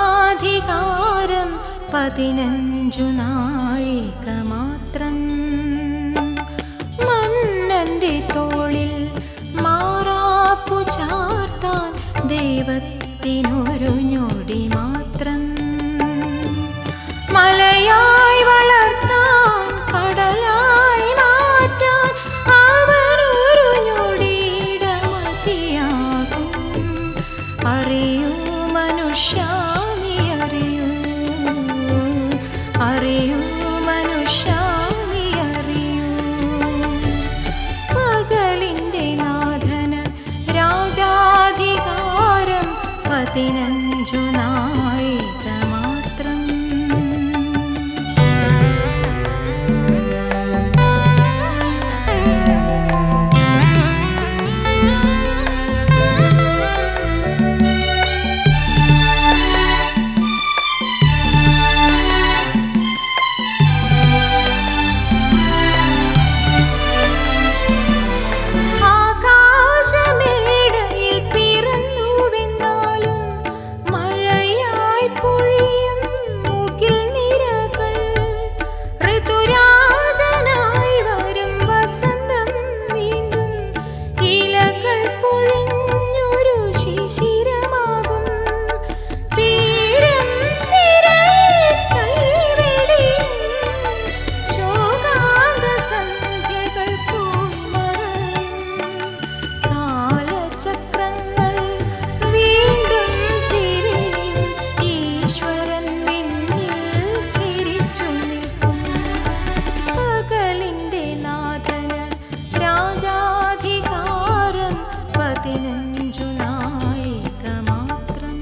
രാജാധികാരം പതിനഞ്ചു നാഴിക മാത്രം മന്നന്റെ തോളിൽ മാറാപ്പു ചാർത്താൻ ദൈവത്തിനൊരു ഞൊടി മാത്രം മലയായി വളർത്താൻ കടലായി മാറ്റാൻ അവർ ഒരു ഞൊടിയുടെ മതിയാകും അറിയൂ മനുഷ്യ നീ അറിയൂ അറിയൂ മനുഷ്യ നീ അറിയൂ പകലിന്റെ നാഥന് രാജാധികാരം പതിനഞ്ചു നാഴിക മാത്രം ആകാശമേടയിൽ പിറന്നുവെന്നാലും മഴയായി പൊഴിയും മുകിൽ നിരകൾ ഋതുരാജനായി വരും വസന്തം വീണ്ടും ഇലകൾ പൊഴിഞ്ഞൊരു ശിശിരമാകും തീരം തിരയിൽ കൈവെടിയും ശോകാന്ത സന്ധ്യകൾ പോയി മറയും കാലചക്രങ്ങൾ വീണ്ടും തിരിയും ഈശ്വരൻ വിണ്ണിൽ ചിരിച്ചു നിൽക്കും പകലിന്റെ നാഥന് രാജാധികാരം പതിനഞ്ചു നാഴിക മാത്രം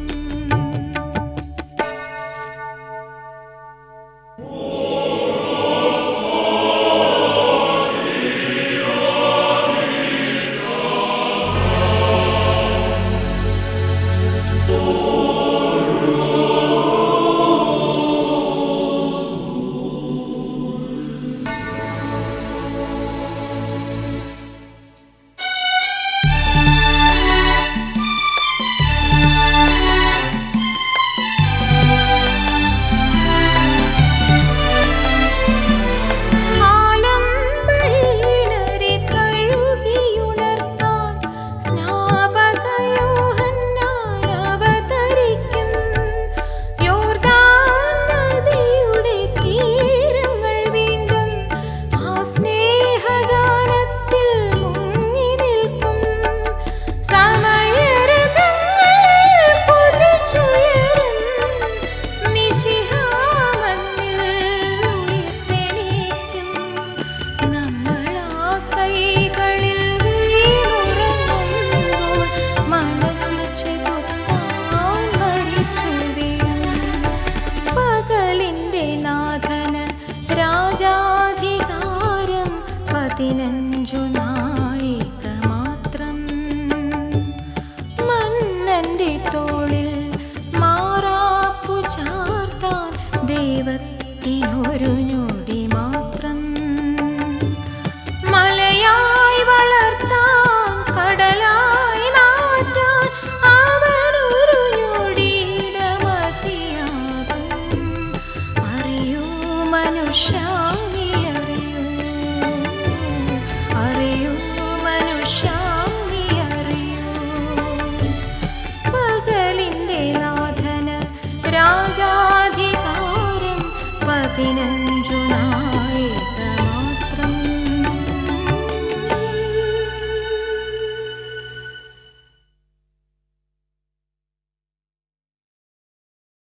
ആലംബഹീനരെ കഴുകിയുണർത്താൻ സ്നാപകയോഹന്നാൻ അവതരിക്കും. യോർദാൻ നദിയുടെ തീരങ്ങൾ വീണ്ടും ആ സ്നേഹഗാനത്തിൽ മുങ്ങി നിൽക്കും. സമയരഥങ്ങൾ കുതിച്ചുയരും. മിശിഹാമണ്ണിൽ ഉയിർത്തെണീക്കും. നമ്മളാ കൈകളിൽ വീണുറങ്ങുമ്പോൾ മനസ്സിൽ ചെകുത്താൻ മരിച്ചു വീഴും. പകലിന്റെ നാഥന് രാജാധികാരം പതിനഞ്ചു നാഴിക മാത്രം മന്നന്റെ തോളിൽ മാറാപ്പു ചാർത്താൻ ദൈവത്തിനൊരു ഞൊടി മാത്രം മലയായി വളർത്താൻ കടലായി മാറ്റാൻ അവർ ഒരു ഞൊടിയുടെ മതിയാകും അറിയൂ മനുഷ്യ നീ അറിയൂ അറിയൂ മനുഷ്യ നീ അറിയൂ പകലിന്റെ നാഥന് രാജാധികാരം പതിന